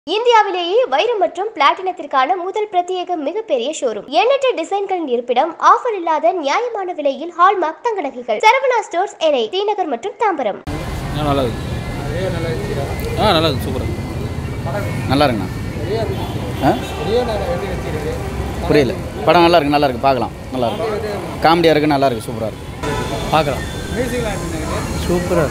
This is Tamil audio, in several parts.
இந்தியாவிலேயே வைரம் மற்றும் பிளாட்டினத்திற்கான முதல் பிரத்யேக மிகப்பெரிய ஷோரூம் எண்ணற்ற டிசைன்களின் இருப்பிடம் ஆஃபர் இல்லாத நியாயமான விலையில் ஹால்மார்க் தங்க நகைகள் சரவணா ஸ்டோர்ஸ் எனை தீநகர் மற்றும் தாம்பரம் ஆ நல்லா இருக்கு ஆ நல்லா இருக்கு சூப்பராக நல்லா இருக்குண்ணா ஆ புரியல படம் நல்லா இருக்கு நல்லா இருக்கு பார்க்கலாம் நல்லா இருக்கு காமெடியாக இருக்கு நல்லா இருக்கு சூப்பராக இருக்கு பார்க்கலாம் சூப்பராக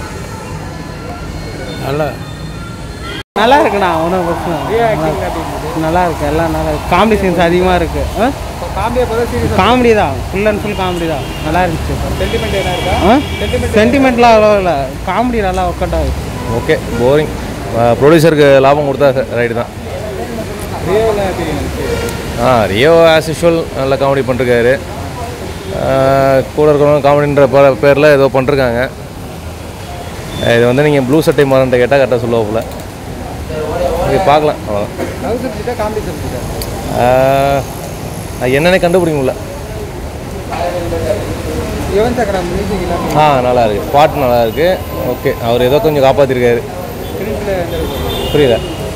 நல்லா நல்லா இருக்குண்ணா ஒன்றும் பிரச்சனை இல்லை. நல்லா இருக்கு எல்லாம் நல்லா இருக்கு காமெடி சீன்ஸ் அதிகமாக இருக்கு காமெடி தான் ஃபுல் அண்ட் ஃபுல் காமெடி தான் நல்லா இருந்துச்சு சென்டிமெண்ட்லாம் அவ்வளோ இல்லை காமெடி நல்லா ஒர்க் அவுட் ஆகுது ஓகே போரிங் ப்ரொடியூசருக்கு லாபம் கொடுத்தா ரைட்டு தான் ஆ ரியோ ஆஸ் யூஷுவல் நல்ல காமெடி பண்ணிருக்காரு கூட இருக்கிறவங்க காமெடின்ற பேரில் ஏதோ பண்ணிருக்காங்க இது வந்து நீங்கள் ப்ளூ சட்டை மாறன்ட்ட கேட்டால் கரெக்டாக சொல்லுவா போல ஓகே பார்க்கலாம் அவ்வளோதான் அது என்னன்னே கண்டுபிடிக்க முடியல ஆ நல்லா இருக்கு பாட்டு நல்லா இருக்கு ஓகே அவர் ஏதோ கொஞ்சம் காப்பாற்றிருக்காரு புரியல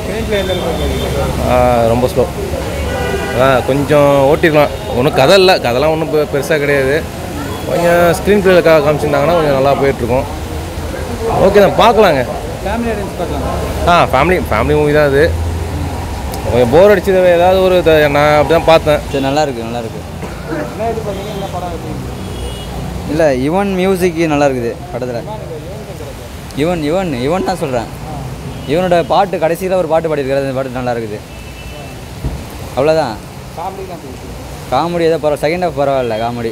ஆ ரொம்ப ஸ்லோ ஆ கொஞ்சம் ஓட்டிருக்கலாம் ஒன்றும் கதை இல்லை கதைலாம் ஒன்றும் பெருசாக கிடையாது கொஞ்சம் ஸ்க்ரீன் பிளேல கா காமிச்சிருந்தாங்கன்னா கொஞ்சம் நல்லா போயிட்டுருக்கும் ஓகே தான் பார்க்கலாங்க ஆ ஃபேமிலி ஃபேமிலி மூவி தான் அது கொஞ்சம் போர் அடிச்சது ஏதாவது ஒரு இத- நான் அப்படி தான் பார்த்தேன் சரி நல்லா இருக்கு நல்லா இருக்கு இல்லை யுவன் மியூசிக் நல்லா இருக்குது படத்தில் யுவன் யுவன் யுவன் தான் சொல்கிறேன் இவனோட பாட்டு கடைசியில் ஒரு பாட்டு பாடியிருக்காரு அந்த பாட்டு நல்லா இருக்குது அவ்வளோதான் காமெடி ஏதோ பரவாயில்ல செகண்ட் ஹாஃப் பரவாயில்ல காமெடி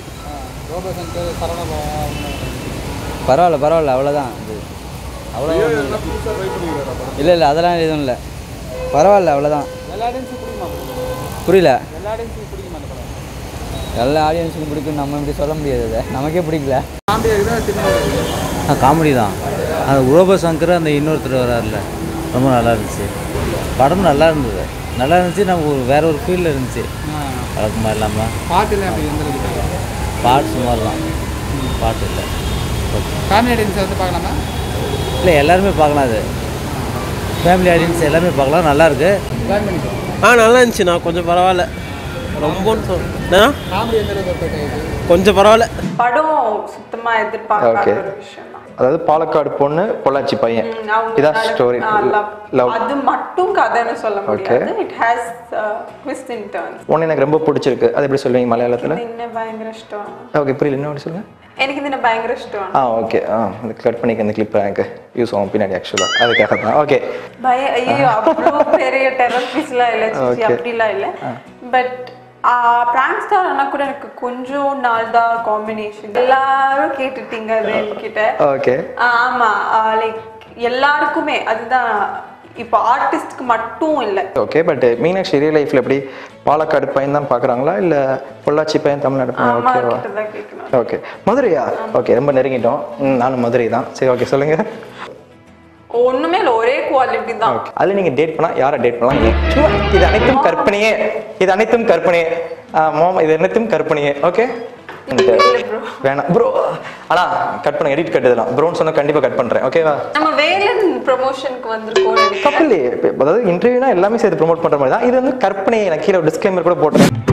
பரவாயில்ல பரவாயில்ல அவ்வளோதான் இது அவ்வளோ இல்லை இல்லை அதெல்லாம் எதுவும் இல்லை பரவாயில்ல அவ்வளோதான் புரியல எல்லா ஆடியன்ஸுக்கும் பிடிக்கும் நம்ம இப்படி சொல்ல முடியாது அதை நமக்கே பிடிக்கல காமெடி தான் அந்த உரோப சங்கர் அந்த இன்னொருத்தர் வராருல ரொம்ப நல்லா இருந்துச்சு படம் நல்லா இருந்தது நல்லா இருந்துச்சு நம்ம ஒரு வேற ஒரு ஃபீல்டில் இருந்துச்சு வழக்கமாக இல்லாமல் பாட்டு சுமார் தான் பாட்டு இல்லை இல்லை எல்லாருமே பார்க்கலாம் அது ஃபேமிலி ஆடியன்ஸ் எல்லாருமே பார்க்கலாம் நல்லா இருக்கு ஆ நல்லா இருந்துச்சுண்ணா கொஞ்சம் பரவாயில்ல ரொம்பன்னு சொன்னா கொஞ்சம் பரவாயில்ல படம் சுத்தமா எதிர்பார்க்காத Okay. ஒரு விஷயம் தான் அதாவது பாலக்காடு பொண்ணு பொள்ளாச்சி பையன் ம், அவங்க இதான் நட- ஸ்டோரி ஆ, love. லவ் அது மட்டும் கதைன்னு சொல்ல Okay. முடியாது it has twist in turns ஒன்று எனக்கு ரொம்ப பிடிச்சிருக்கு அது எப்படி சொல்லுவீங்க மலையாளத்தில் இது இன்னும் பயங்கர இஷ்டம் ஓகே புரியல என்ன அப்படி சொல்லுங்க எனக்கு இது இன்னும் பயங்கர இஷ்டம் ஆ ஓகே ஆ இந்த கட் பண்ணிக்க இந்த கிளிப் எனக்கு யூஸ் ஆகும் பின்னாடி ஆக்சுவலாக அதுக்காக தான் ஓகே பய ஐயோ அவ்வளோ பெரிய டெரர் பீஸ்லாம் இல்லை சிச்சி, Okay. அப்படிலாம் இல்லை பட் பிராங்க் ஸ்டார் ஆனால் கூட எனக்கு கொஞ்சம் நாள் தான் காம்பினேஷன் எல்லாரும் கேட்டுட்டீங்க அது என்கிட்ட ஓகே ஆமா லைக் எல்லாருக்குமே அதுதான் இப்போ ஆர்டிஸ்ட்க்கு மட்டும் இல்லை ஓகே பட் மீனாட்சி ரியல் லைஃப்பில் எப்படி பாலக்காடு பையன் தான் பார்க்குறாங்களா இல்லை பொள்ளாச்சி பையன் தமிழ்நாடு பையன் அம்மா ஓகேவா கிட்ட தான் கேட்கணும் ஓகே மதுரையா ஓகே ரொம்ப நெருங்கிட்டோம் ம், நானும் மதுரை தான் சரி ஓகே சொல்லுங்கள் ஒண்ணுமே இல்லை ஒரே குவாலிட்டி தான் ஓகே அதில் நீங்கள் டேட் பண்ணால் யாரை டேட் பண்ணலாம் சும்மா இது அனைத்தும் கற்பனையே இது அனைத்தும் கற்பனையே மோம் இது அனைத்தும் கற்பனையே ஓகே வேணாம் ப்ரோ ஆனால் கட் பண்ணுங்க எடிட் கட் இதெல்லாம் ப்ரோன்னு சொன்னால் கண்டிப்பாக கட் பண்ணுறேன் ஓகேவா நம்ம வேலன் ப்ரமோஷனுக்கு வந்திருக்கோம் நினைக்கிறேன் தப்பு இல்லையே இப்ப- அதாவது இன்டர்வியூனா எல்லாமே சேர்த்து ப்ரோமோட் பண்ணுற மாதிரி தான் இது வந்து கற்பனை நான் கீழே டிஸ்க்ளைமர் கூட போட்டுறேன்